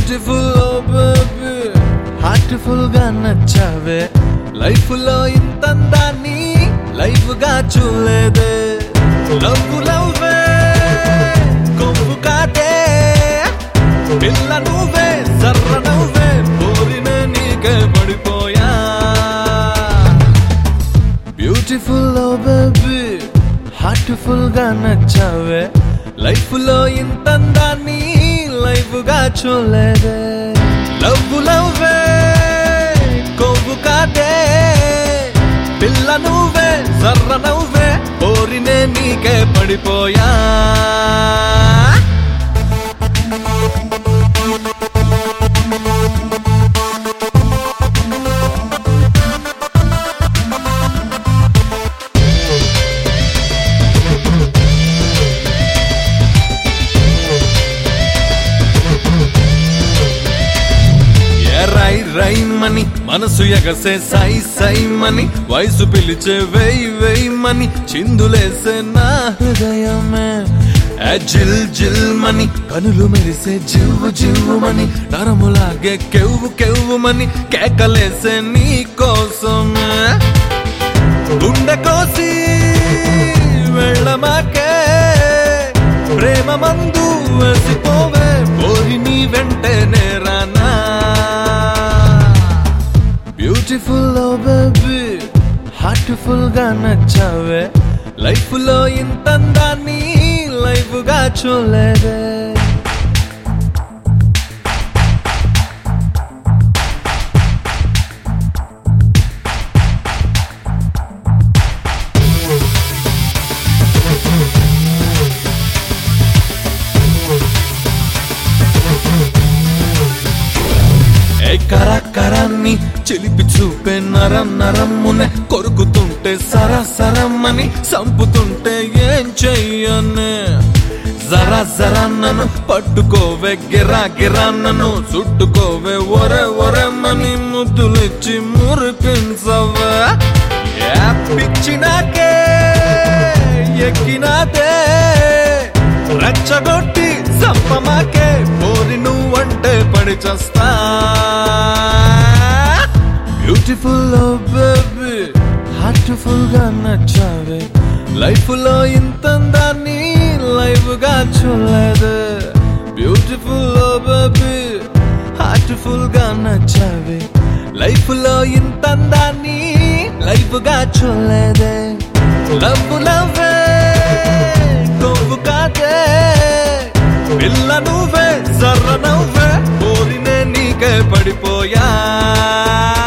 beautiful baby heartful గా నచ్చావే life లో ఇంత అందాన్ని లైఫ్ గా చూలేదే లవ్ లవ్వే కొవ్వు కాటే పిల్ల నువ్వే సర్ర నువ్వే కోరిన నీకే పడిపోయా బ్యూటిఫుల్ బేబీ హార్ట్ఫుల్ గా నచ్చావే లైఫ్ లో ఇంత అందాన్ని లైఫ్ గా చూలేదే లవ్ లవ్వే కొవ్వు కాదే పిల్ల నువ్వే సర్ర నువ్వే కోరినే నీకే పడిపోయా ఏ రై రైమని మనసు ఎగసే సై సైమని వయసు పిలిచే వెయ్ వెయ్మని చిందులేసే నా హృదయమే ఏ జిల్ జిల్ మని కనులు మెరిసే జివ్వు జివ్వుమని నరములాగే కెవ్వు కెవ్వుమని కేకలేసే నీ కోసమే గుండె కోసి వెళ్ళమాకే ప్రేమ మందు వేసిపోవే పోరి నీ వెంటే నేరానా బ్యూటిఫుల్ బేబీ హార్ట్ఫుల్ గా నచ్చావే లైఫ్ లో ఇంత అందాన్ని లైఫ్ గా చూలేదే ఏ కరాకరాన్ని చిలిపి చూపే నరం నరమ్మునే కొరుకుతుంటే సర సరమ్మని సంపుతుంటే ఏం చెయ్యనే జరా జరా నన్ను పట్టుకోవే గిరా గిరా నన్ను చుట్టుకోవే ఒరే ఒరెమ్మని ముద్దులిచ్చి మురిపించవే ఏ పిచ్చినాకే ఎక్కినాదే రెచ్చగొట్టి సంపమాకే పోరి నువ్వంటే పడి చస్తా బ్యూటిఫుల్ బేబీ హార్ట్ఫుల్ గా నచ్చావే లైఫ్ లో ఇంత అందాన్ని లైఫ్ గా చూడలేదు బ్యూటిఫుల్ బేబీ హార్ట్ఫుల్ గా నచ్చావే లైఫ్ లో ఇంత అందాన్ని లైఫ్ గా చూడలేదే లవ్ లవ్వే నువ్వు కాదే పిల్ల నువ్వే సర్ర నువ్వే కోరినే నీకే పడిపోయా